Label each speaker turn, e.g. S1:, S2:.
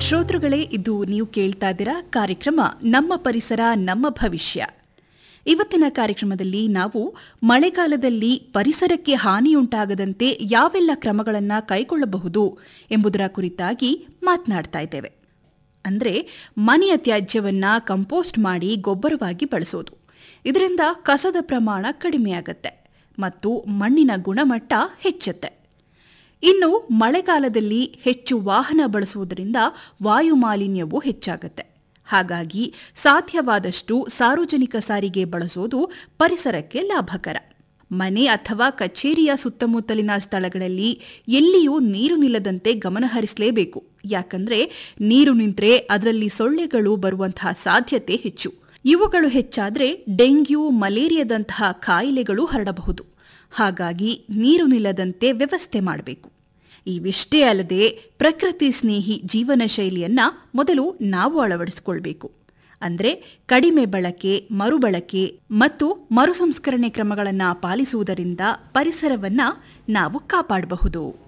S1: ಶ್ರೋತೃಗಳೇ ಇದು ನೀವು ಕೇಳ್ತಾ ಇದ್ದೀರಾ ಕಾರ್ಯಕ್ರಮ ನಮ್ಮ ಪರಿಸರ ನಮ್ಮ ಭವಿಷ್ಯ ಇವತ್ತಿನ ಕಾರ್ಯಕ್ರಮದಲ್ಲಿ ನಾವು ಮಳೆಗಾಲದಲ್ಲಿ ಪರಿಸರಕ್ಕೆ ಹಾನಿಯುಂಟಾಗದಂತೆ ಯಾವೆಲ್ಲ ಕ್ರಮಗಳನ್ನು ಕೈಗೊಳ್ಳಬಹುದು ಎಂಬುದರ ಕುರಿತಾಗಿ ಮಾತನಾಡ್ತಾ ಇದ್ದೇವೆ ಅಂದರೆ ಮನೆಯ ತ್ಯಾಜ್ಯವನ್ನ ಕಂಪೋಸ್ಟ್ ಮಾಡಿ ಗೊಬ್ಬರವಾಗಿ ಬಳಸೋದು ಇದರಿಂದ ಕಸದ ಪ್ರಮಾಣ ಕಡಿಮೆಯಾಗತ್ತೆ ಮತ್ತು ಮಣ್ಣಿನ ಗುಣಮಟ್ಟ ಹೆಚ್ಚುತ್ತೆ ಇನ್ನು ಮಳೆಗಾಲದಲ್ಲಿ ಹೆಚ್ಚು ವಾಹನ ಬಳಸುವುದರಿಂದ ವಾಯು ಮಾಲಿನ್ಯವೂ ಹೆಚ್ಚಾಗುತ್ತೆ ಹಾಗಾಗಿ ಸಾಧ್ಯವಾದಷ್ಟು ಸಾರ್ವಜನಿಕ ಸಾರಿಗೆ ಬಳಸೋದು ಪರಿಸರಕ್ಕೆ ಲಾಭಕರ ಮನೆ ಅಥವಾ ಕಚೇರಿಯ ಸುತ್ತಮುತ್ತಲಿನ ಸ್ಥಳಗಳಲ್ಲಿ ಎಲ್ಲಿಯೂ ನೀರು ನಿಲ್ಲದಂತೆ ಗಮನಹರಿಸಲೇಬೇಕು ಯಾಕಂದ್ರೆ ನೀರು ನಿಂತ್ರೆ ಅದರಲ್ಲಿ ಸೊಳ್ಳೆಗಳು ಬರುವಂತಹ ಸಾಧ್ಯತೆ ಹೆಚ್ಚು ಇವುಗಳು ಹೆಚ್ಚಾದ್ರೆ ಡೆಂಗ್ಯೂ ಮಲೇರಿಯಾದಂತಹ ಕಾಯಿಲೆಗಳು ಹರಡಬಹುದು ಹಾಗಾಗಿ ನೀರು ನಿಲ್ಲದಂತೆ ವ್ಯವಸ್ಥೆ ಮಾಡಬೇಕು ಇವಿಷ್ಟೇ ಅಲ್ಲದೆ ಪ್ರಕೃತಿ ಸ್ನೇಹಿ ಜೀವನ ಶೈಲಿಯನ್ನ ಮೊದಲು ನಾವು ಅಳವಡಿಸಿಕೊಳ್ಬೇಕು ಅಂದ್ರೆ ಕಡಿಮೆ ಬಳಕೆ ಮರುಬಳಕೆ ಮತ್ತು ಮರುಸಂಸ್ಕರಣೆ ಕ್ರಮಗಳನ್ನು ಪಾಲಿಸುವುದರಿಂದ ಪರಿಸರವನ್ನ ನಾವು ಕಾಪಾಡಬಹುದು